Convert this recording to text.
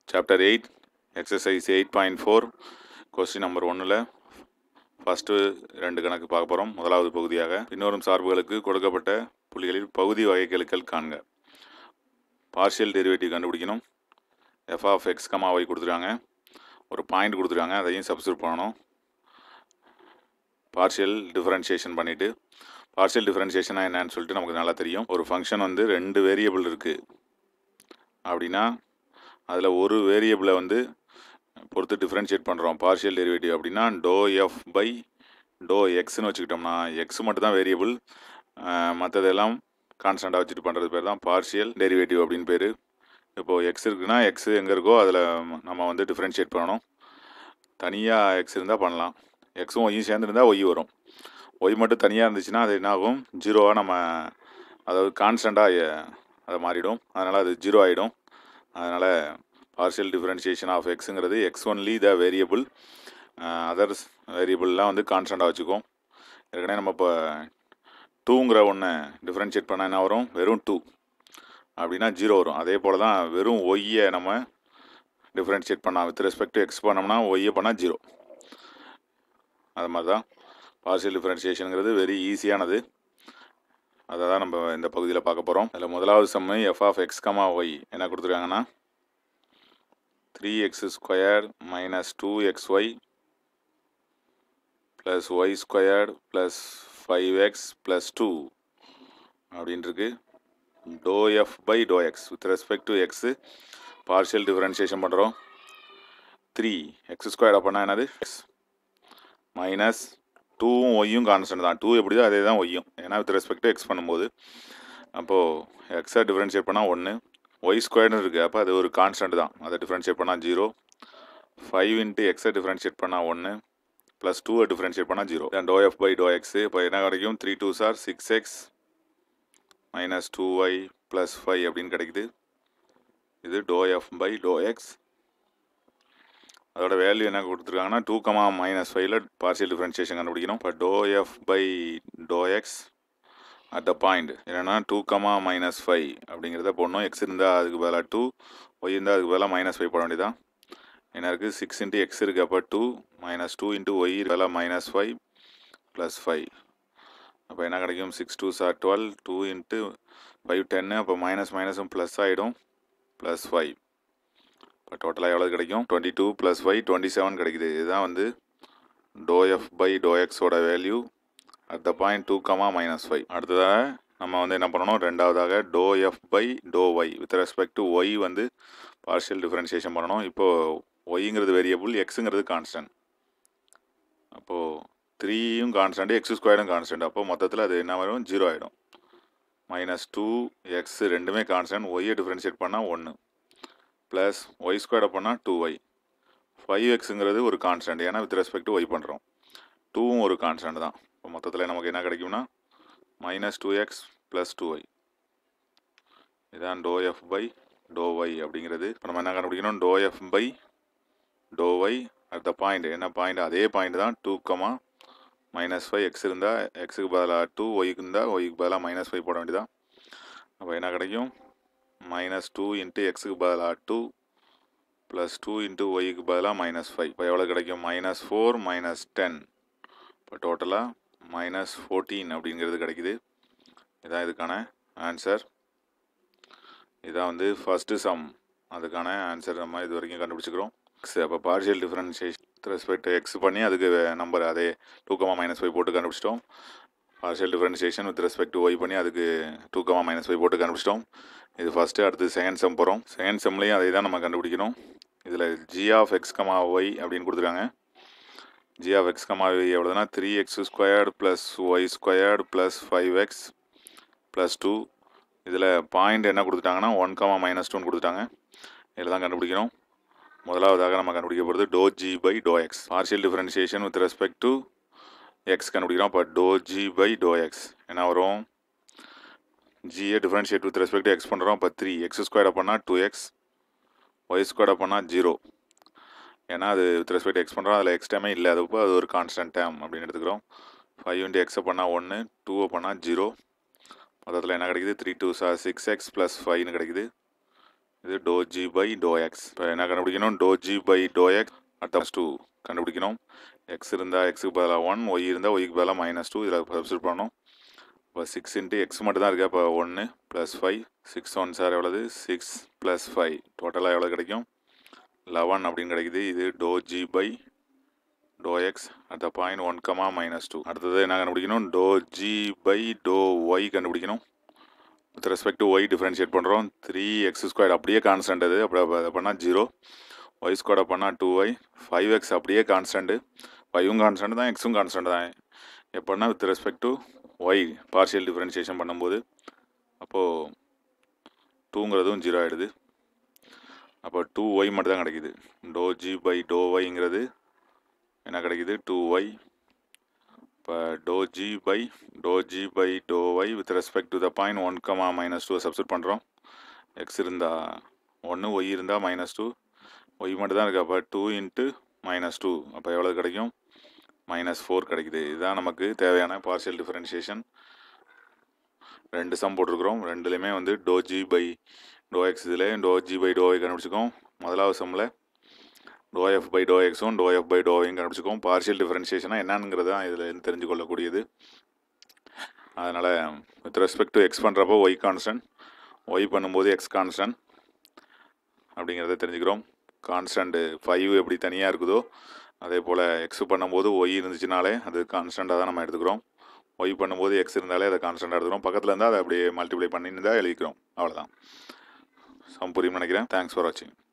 chapter eight exercise eight point four question number ஒன்றில் first ரெண்டு கணக்கு பார்க்க போகிறோம் முதலாவது பகுதியாக பின்வரும் சார்புகளுக்கு கொடுக்கப்பட்ட புள்ளிகளில் பகுதி வகைக்கெழுக்கள் காண்க பார்ஷியல் டெரிவேட்டிவ் கண்டுபிடிக்கணும் f of x comma y கொடுத்துருக்காங்க ஒரு பாயிண்ட் கொடுத்துருக்காங்க அதையும் சப்ஸ்டியூட் பண்ணணும் பார்ஷியல் டிஃபரன்ஷியேஷன் பண்ணிவிட்டு பார்ஷியல் டிஃபரன்ஷியேஷனாக என்னன்னு சொல்லிட்டு நமக்கு நல்லா தெரியும் ஒரு ஃபங்க்ஷன் வந்து ரெண்டு வேரியபிள் இருக்குது அப்படின்னா அதில் ஒரு வேரியபிளை வந்து பொறுத்து டிஃப்ரென்ஷியேட் பண்ணுறோம் பார்ஷியல் டெரிவேட்டிவ் அப்படின்னா டோ எஃப் பை டோ எக்ஸ்னு வச்சுக்கிட்டோம்னா எக்ஸ் மட்டும் தான் வேரியபிள் மற்றதெல்லாம் கான்ஸ்டண்ட்டாக வச்சுட்டு பண்ணுறது பேர் தான் பார்ஷியல் டெரிவேட்டிவ் அப்படின்னு பேர் இப்போது எக்ஸ் இருக்குன்னா எக்ஸ் எங்கே இருக்கோ அதில் நம்ம வந்து டிஃப்ரென்ஷியேட் பண்ணணும் தனியாக எக்ஸ் இருந்தால் பண்ணலாம் எக்ஸும் ஒய்யும் சேர்ந்துருந்தால் ஒய் வரும் ஒய் மட்டும் தனியாக இருந்துச்சுன்னா அது என்ன ஆகும் ஜீரோவாக நம்ம அதாவது கான்ஸ்டண்ட்டாக அதை மாறிடும் அதனால் அது ஜீரோ ஆகிடும் அதனால் பார்ஷியல் டிஃப்ரென்ஷியேஷன் ஆஃப் எக்ஸுங்கிறது x only the variable others வேரியபிள்லாம் வந்து கான்ஸ்டண்ட்டாக வச்சுக்கோம் ஏற்கனவே நம்ம இப்போ டூங்கிற ஒன்று டிஃப்ரென்ஷியேட் பண்ணால் என்ன வரும் வெறும் டூ அப்படின்னா ஜீரோ வரும் அதே போல் தான் வெறும் ஒய்யை நம்ம டிஃப்ரென்ஷியேட் பண்ணால் வித் ரெஸ்பெக்ட் டு எக்ஸ் பண்ணோம்னா ஒய்யை பண்ணால் ஜீரோ அது மாதிரி தான் பார்ஷியல் டிஃப்ரென்ஷியேஷனுங்கிறது வெரி ஈஸியானது அதை தான் நம்ம இந்த பகுதியில் பார்க்க போகிறோம் அதில் முதலாவது sum f of x comma y என்ன கொடுத்துருக்காங்கன்னா three x square minus two x y plus y squared plus five x plus two அப்படின்ட்டுருக்கு doe f by doe x with respect to x partial differentiation பண்ணுறோம் three x square பண்ணால் என்னது X minus டூவும் ஒய்யும் constant தான் two எப்படியோ அதே தான் ஒய்யும் ஏன்னா வித் ரெஸ்பெக்ட் டு எக்ஸ் பண்ணும்போது அப்போது எக்ஸை டிஃப்ரென்ஷியேட் பண்ணால் ஒன்று ஒய் ஸ்கொயர்னு இருக்குது அப்போ அது ஒரு கான்ஸ்டன்ட் தான் அதை டிஃப்ரென்ஷியேட் பண்ணால் ஜீரோ ஃபைவ் இன்ட்டு எக்ஸை டிஃப்ரென்ஷியேட் பண்ணால் ஒன்று ப்ளஸ் டூவை டிஃப்ரென்ஷியேட் பண்ணால் zero doe f by doe x இப்போ என்ன கிடைக்கும் three twos are six x minus two y plus five அப்படின்னு கிடைக்குது இது doe f by doe x அதோட வேல்யூ என்ன கொடுத்துருக்காங்கன்னா டூ கமா மைனஸ் ஃபைவ்ல பார்ஷியல் டிஃப்ரென்ஷியேஷன் கண்டுபிடிக்கணும் இப்போ doe f by doe x at the point என்னென்னா டூ கமா மைனஸ் ஃபைவ் அப்படிங்கிறத போடணும் எக்ஸ் இருந்தால் அதுக்கு பதிலாக டூ ஒய் இருந்தால் அதுக்கு பதிலாக மைனஸ் ஃபைவ் போட வேண்டியதான் என்ன இருக்குது சிக்ஸ் இன்ட்டு எக்ஸ் இருக்குது அப்போ two minus two into y பதிலாக மைனஸ் ஃபைவ் ப்ளஸ் ஃபைவ் அப்போ என்ன கிடைக்கும் six twos are twelve two into five டென்னு அப்போ மைனஸ் மைனஸும் ப்ளஸ் ஆகிடும் ப்ளஸ் ஃபைவ் இப்போ டோட்டலாக எவ்வளோ கிடைக்கும் twenty two plus five twenty seven கிடைக்குது இதுதான் வந்து டோ எஃப் பை டோ எக்ஸோட value at the point two comma minus five அடுத்ததாக நம்ம வந்து என்ன பண்ணணும் ரெண்டாவதாக doe f by doe y with respect to y வந்து பார்ஷியல் டிஃப்ரென்ஷியேஷன் பண்ணணும் இப்போது ஒய்ங்கிறது வேரியபிள் எக்ஸுங்கிறது கான்ஸ்டன்ட் அப்போது த்ரீயும் கான்ஸ்டன்ட் எக்ஸ் ஸ்கொயரும் கான்ஸ்டன்ட் அப்போ மொத்தத்தில் அது என்ன வரும் ஜீரோ ஆகிடும் மைனஸ் டூ எக்ஸ் ரெண்டுமே கான்ஸ்டன்ட் ஒய்யை டிஃப்ரென்ஷியேட் பண்ணால் ஒன்று ப்ளஸ் ஒய் ஸ்கொயரை பண்ணால் டூ ஒய் ஃபைவ் எக்ஸுங்கிறது ஒரு கான்ஸ்டன்ட் ஏன்னா வித் ரெஸ்பெக்ட் ஒய் பண்ணுறோம் டூவும் ஒரு கான்ஸ்டன்ட் தான் இப்போ மொத்தத்தில் நமக்கு என்ன கிடைக்கும்னா minus two x plus two y இதான் doe f by doe y அப்படிங்கிறது இப்போ நம்ம என்ன கண்டுபிடிக்கணும் doe f by doe y at the point என்ன பாயிண்ட் அதே பாயிண்ட் தான் two comma minus five x இருந்தால் எக்ஸுக்கு பதிலாக டூ ஒய்க்கு இருந்தால் ஒய்க்கு பதிலாக மைனஸ் ஃபைவ் போட வேண்டியதான் அப்போ என்ன கிடைக்கும் மைனஸ் டூ இன்ட்டு எக்ஸுக்கு பதிலாக டூ ப்ளஸ் டூ இன்ட்டு ஒய்க்கு பதிலாக மைனஸ் ஃபைவ் இப்போ எவ்வளோ கிடைக்கும் மைனஸ் ஃபோர் மைனஸ் டென் இப்போ டோட்டலாக மைனஸ் ஃபோர்டீன் அப்படிங்கிறது கிடைக்குது இதான் இதுக்கான ஆன்சர் இதான் வந்து ஃபஸ்ட்டு சம் அதுக்கான ஆன்சர் நம்ம இது வரைக்கும் கண்டுபிடிச்சிக்கிறோம் எக்ஸ் அப்போ பார்ஷியல் டிஃப்ரென்ஷியேஷன் ரெஸ்பெக்ட் எக்ஸ் பண்ணி அதுக்கு நம்பர் அதே டூ கமா மைனஸ் ஃபைவ் போட்டு கண்டுபிடிச்சிட்டோம் partial differentiation with respect to y பண்ணி அதுக்கு டூ கமா மைனஸ் ஃபைவ் போட்டு கண்டுபிடிச்சிட்டோம் இது ஃபஸ்ட்டு அடுத்து செகண்ட் செம் போகிறோம் செகண்ட் செம்லேயும் அதே தான் நம்ம கண்டுபிடிக்கணும் இதில் g of x comma y அப்படின்னு கொடுத்துருக்காங்க g of x comma y எவ்வளோதுன்னா three x squared plus y squared plus five x plus two இதில் பாயிண்ட் என்ன கொடுத்துட்டாங்கன்னா ஒன் கமா மைனஸ் டூன்னு கொடுத்துட்டாங்க இதில் தான் கண்டுபிடிக்கணும் முதலாவதாக நம்ம கண்டுபிடிக்க போகிறது doe g by doe x partial differentiation with respect to x கண்டுபிடிக்கிறோம் இப்போ doe g by doe x என்ன வரும் ஜியை differentiate with respect to x பண்ணுறோம் இப்போ த்ரீ எக்ஸ் ஸ்கொயரை பண்ணால் டூ எக்ஸ் ஒய் ஸ்கொயரை பண்ணால் ஜீரோ ஏன்னா அது வித் ரெஸ்பெக்ட் எக்ஸ் பண்ணுறோம் அதில் எக்ஸ் டைமே இல்லை அதுப்போ அது ஒரு கான்ஸ்டன்ட் டேம் அப்படின்னு எடுத்துக்கிறோம் ஃபைவ் இன்ட்டு எக்ஸை பண்ணால் ஒன்று டூவை பண்ணால் ஜீரோ மொத்தத்தில் என்ன கிடைக்குது three twos are six x plus ஃபைவ்னு கிடைக்குது இது doe g by doe x இப்போ என்ன கண்டுபிடிக்கணும் doe g by doe x அடுத்த டூ கண்டுபிடிக்கணும் எக்ஸ் இருந்தால் எக்ஸுக்கு பதிலாக ஒன் ஒய் இருந்தால் ஒய்க்கு பதிலாக மைனஸ் டூ இதில் சப்ஸ்டியூட் பண்ணணும் இப்போ சிக்ஸ் இன்ட்டு எக்ஸ் மட்டும் தான் இருக்குது அப்போ ஒன்று plus five six ones are எவ்வளோது சிக்ஸ் ப்ளஸ் ஃபைவ் டோட்டலாக எவ்வளோ கிடைக்கும் லெவன் அப்படின்னு கிடைக்குது இது doe g by doe x at the point one comma minus two அடுத்தது என்ன கண்டுபிடிக்கணும் doe g by doe y கண்டுபிடிக்கணும் with respect to y differentiate பண்ணுறோம் த்ரீ எக்ஸ் ஸ்கொயர் அப்படியே கான்ஸ்டன்ட் அது அப்படி அதை பண்ணால் ஜீரோ ஒய் ஸ்கொயரை பண்ணால் டூ ஒய் ஃபைவ் எக்ஸ் அப்படியே கான்ஸ்டன்ட்டு ஃபைவும் கான்ஸ்டன்ட் தான் எக்ஸும் கான்ஸ்டன்ட் தான் எப்படின்னா with respect to y partial differentiation பண்ணும்போது அப்போது டூங்கிறதும் ஜீரோ ஆகிடுது அப்போ டூ ஒய் மட்டும் தான் கிடைக்குது டோ ஜி பை டோ ஒய்ங்கிறது என்ன கிடைக்குது டூ ஒய் இப்போ doe g by doe g by doe y with respect to the point one comma minus two substitute பண்ணுறோம் எக்ஸ் இருந்தால் ஒன்று ஒய் இருந்தால் மைனஸ் டூ ஒய் மட்டும் தான் இருக்குது அப்போ டூ இன்ட்டு மைனஸ் டூ அப்போ எவ்வளோ கிடைக்கும் மைனஸ் ஃபோர் கிடைக்குது இதுதான் நமக்கு தேவையான பார்ஷியல் டிஃபரன்ஷியேஷன் ரெண்டு சம் போட்டிருக்கிறோம் ரெண்டுலேயுமே வந்து doe g by doe x இதில் doe g by doe y கண்டுபிடிச்சிக்கோம் முதலாவது சம்மில் டோ எஃப் பை டோ எக்ஸும் டோ எஃப் பை டோ ஒய்யும் கண்டுபிடிச்சிக்கோம் பார்ஷியல் டிஃபரன்ஷியேஷனாக என்னங்கிறது தான் இதில் இருந்து தெரிஞ்சு கொள்ளக்கூடியது அதனால் வித் ரெஸ்பெக்ட் டு எக்ஸ் பண்ணுறப்போ ஒய் கான்ஸ்டன்ட் ஒய் பண்ணும்போது எக்ஸ் கான்ஸ்டன்ட் அப்படிங்கிறத தெரிஞ்சுக்கிறோம் கான்ஸ்டன்ட்டு ஃபைவ் எப்படி தனியாக இருக்குதோ அதே போல் எக்ஸ் பண்ணும்போது ஒய் இருந்துச்சுனாலே அது கான்ஸ்டண்ட்டாக தான் நம்ம எடுத்துக்கிறோம் ஒய் பண்ணும்போது எக்ஸ் இருந்தாலே அதை கான்ஸ்டண்ட்டாக எடுத்துக்கிறோம் பக்கத்தில் இருந்தால் அதை அப்படியே மல்டிப்ளை பண்ணின்னு தான் எழுதிக்கிறோம் அவ்வளோதான் சம் புரியும்னு நினைக்கிறேன் தேங்க்ஸ் ஃபார் வாட்சிங்